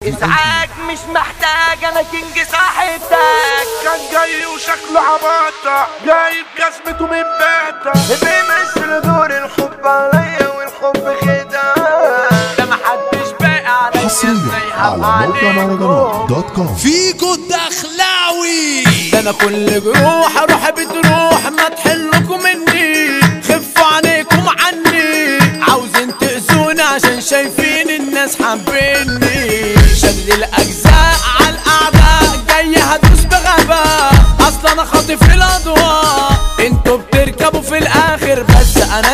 ازعاج مش محتاج انا كينج صاحبتك كان جاي وشكله عباطة جايب جزمته من باتا بيمثل دور الحب عليا والحب خداع ده محدش باقي عليا حصريا ازاي على هبقى موقع مهرجانات عليكم دوت كوم فيكو الدخلاوي ده انا كل جروح اروح بتروح ما تحلكم مني خفوا عليكم عني عاوزين تأذوني عشان شايفين الناس حابيني شد الاجزاء على الاعداء جاي هدوس بغباء اصلا انا خاطف الاضواء انتوا بتركبوا في الاخر بس انا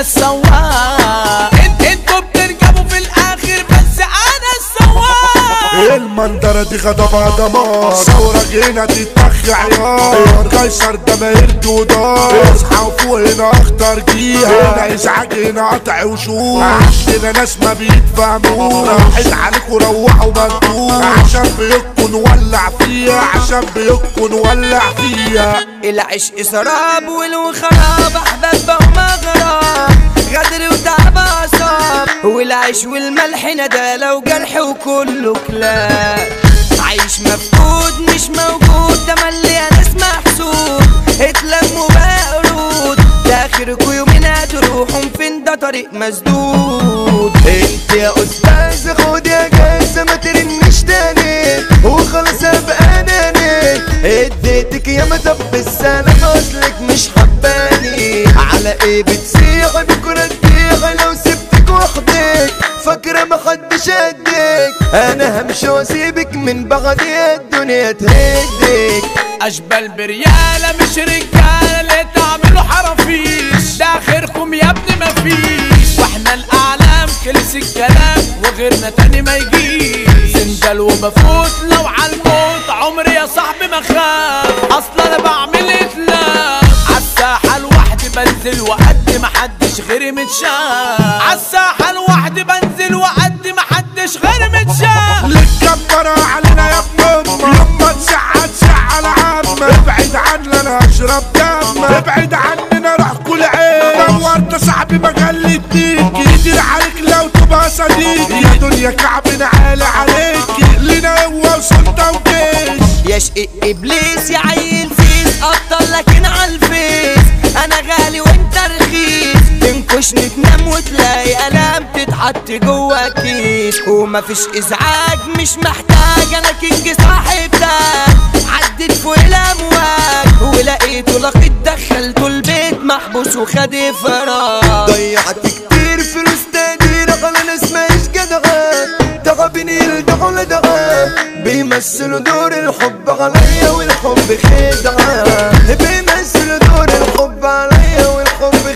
السواق انت انتوا بتركبوا في الاخر بس انا السواق المنظرة دي غضبها دمار ثورة هنا تتخ عيار قيصر ده ما يرد ودار اصحى وفوق هنا اخطر جيها هنا ازعاج هنا قطع وشوش عندنا ناس ما بيتفهموش راحت عليكوا روحوا مجنون عشان بيكون ولع فيها عشان بيكون ولع فيها العشق سراب والخراب احباب بقوا مغرب غدر وتعب اعصاب والعيش والملح ندالة وجرح وكله كلاب عايش مفقود مش موجود ده ملي ناس محسود اتلموا بقى قرود ده اخركوا يومين هتروحوا فين ده طريق مسدود انت يا استاذ خد يا جايزة ما ترنش تاني وخلاص ابقى اناني اديتك يا طب السنة اصلك مش حباني على ايه بتسيح بكرة تبيع لو سبتك وحدك فاكرة محدش قدك انا همشي واسيبك من بعد الدنيا تهدك اشبال بريالة مش رجالة اللي تعملوا حرافيش ده اخركم يا ابني مفيش واحنا الاعلام خلص الكلام وغيرنا تاني ما يجيش سندل وبفوت لو عالموت عمري يا صاحبي ما خاف اصلا انا بعمل اتلاف عالساحة لوحدي بنزل وقد ما حدش غيري متشاف عالساحة لوحدي بنزل وقد ما حدش غيري متشاف للكبرة علينا يا ابن امك لما تسعى تسعى العامة ابعد عني انا اشرب دم ابعد عننا روح كل عين دورت صاحبي ما جلدتيك يدير عليك لو تبقى صديقي يا دنيا كعبنا عالي عليك لينا قوة وسلطة وجيش يا شقيق ابليس يا عيل فيس ابطل لكن عالفيس انا غالي وانت رخيص تنكشني تنام وتلاقي الام تتحط جوا كيس ومفيش ازعاج مش محتاج انا كينج صاحبتك عدت فوق الامواج ولقيته لقيت دخلته البيت محبوس وخد فراغ ضيعت كتير فلوس تقدير على ناس ماهيش جدعان تعبني يلدعوا لدعان بيمثلوا دور الحب عليا والحب خدعة بيمثلوا دور الحب عليا والحب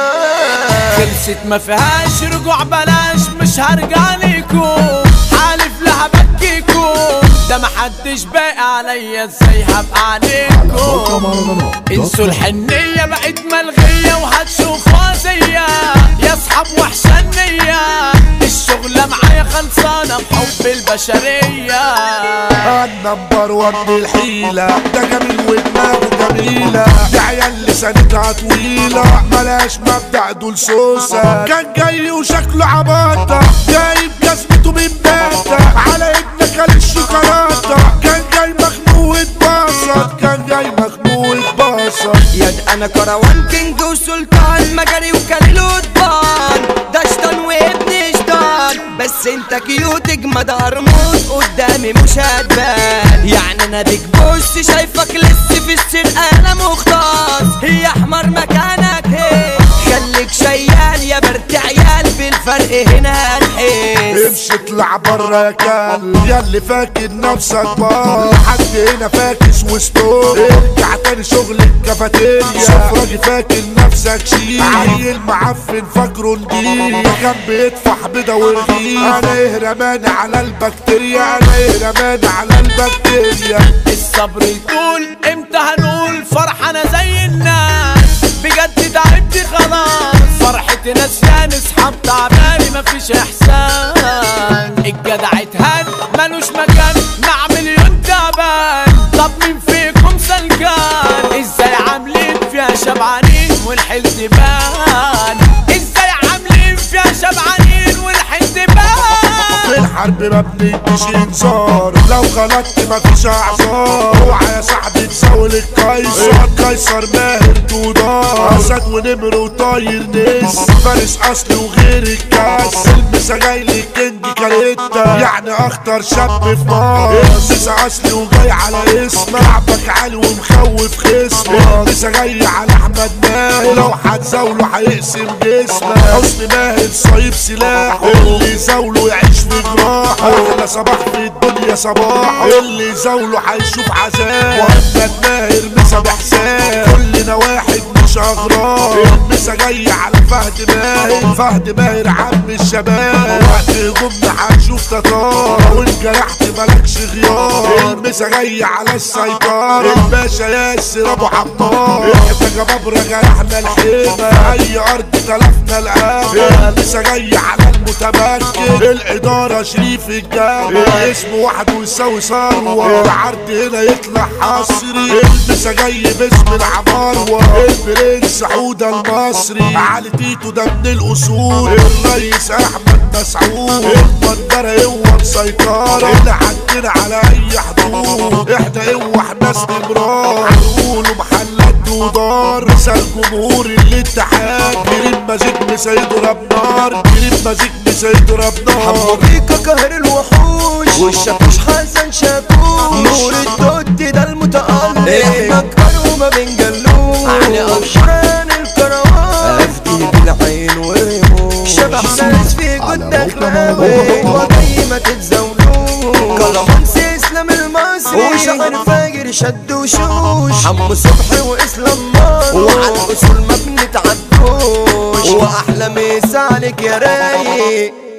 خدعة خلصت ما فيهاش رجوع بلاش مش هرجع ليكم حالف لها بكيكم ده محدش باقي عليا ازاي هبقى موقع عليكم مهرجانات دوت انسوا كوم الحنية بقت ملغية وهتشوفوها زيا يا اصحاب وحشة النية الشغلة معايا خلصانة بحب البشرية النمبر وان الحيلة ده جميل ودماغه جميلة ده عيال لسانتها طويلة ملاش مبدأ دول سوسة كان جاي وشكله عباطة جايب جزمته من باتا على ابنك قال الشوكولاتة كان جاي مخنوق اتبسط كان جاي مخنوق اتبسط يد انا كروان كينج وسلطان مجري وكان له قضبان ده شطان وابن شطان بس انت كيوت اجمد هرموز قدامي مش هتبان يعني انا بيج بوس شايفك لسه في السرقه انا مختص هي احمر مكانك هي خليك شيال يا برت عيال بالفرق هنا هنحس امشي اطلع برا يا كلب يا اللي فاكر نفسك بار لحد هنا فاكس وستور ارجع تاني شغل الكافيتيريا سفراجي فاكر نفسك شيء عيل معفن فاكره نجيل كان بيدفع بيضة ورغيف انا ايه رماني على البكتيريا انا ايه رماني على البكتيريا الصبر يطول امتى هنقول فرحنا زي الناس بجد تعبت خلاص فرحة ناس يعني اصحاب تعباني مفيش احسان الجدع اتهان ملوش مكان مع مليون تعبان طب مين فيكم سلكان ازاي عاملين فيها شبعانين والحلم بان ازاي عاملين فيها شبعانين والحلم بان الحرب ما بنديش انذار لو غلطت مفيش اعذار اوعى يا صاحبي تساول القيصر قيصر ماهر دودار اسد ونمر وطاير نس فارس اصلي وغير الكاس المسا جاي لي كينج كاريتا يعني اخطر شاب في مصر المسا اصلي وجاي على اسم لعبك عالي ومخوف خصمك المسا جاي على احمد ماهر لو هتزاوله هيقسم جسمك حسن ماهر صايب سلاحه اللي يزاوله يعيش في جراحه احلى صباح في الدنيا صباح اللي يزاوله هيشوف عذاب واحمد ماهر مسا بحساب كلنا واحد مش اغراب المسا جاي على فهد ماهر فهد ماهر عم الشباب وقت هجومنا هنشوف تتار وان جرحت مالكش غيار المسا جاي على السيطرة الباشا ياسر ابو عمار احنا جبابرة جرحنا الحيمة اي ارض تلفنا الامل المسا جاي على المتمكن الادارة شريف الجامع اسمه وحده يساوي ثروة العرض هنا يطلع حصري المسا جاي باسم العماروة البرنس حودة المصري علي تيتو ده من الاصول الرئيس احمد مسعود المنظرة هو مسيطرة اللي عندنا على اي حدود احنا هو ناس نمرار هنقولوا محلات ودار مثال جمهور الاتحاد كريم ماجيك مسيد ربنار كريم ماجيك مسيد ربنار حموديكا قهر الوحوش والشاكوش حسن شاكوش نور الدود ده المتألق احنا كانوا ما بنجلوش علي أبشران الكروان أفدي بالعين ورموش شبح ناس في جد أخلاوي وهو جاي ما تتزاولوش كلامانس إسلام المصري وشعر فاجر شد وشوش حمو صبحي وإسلام مار وعلى الأصول ما بنتعدوش وأحلى مسا عليك يا رايق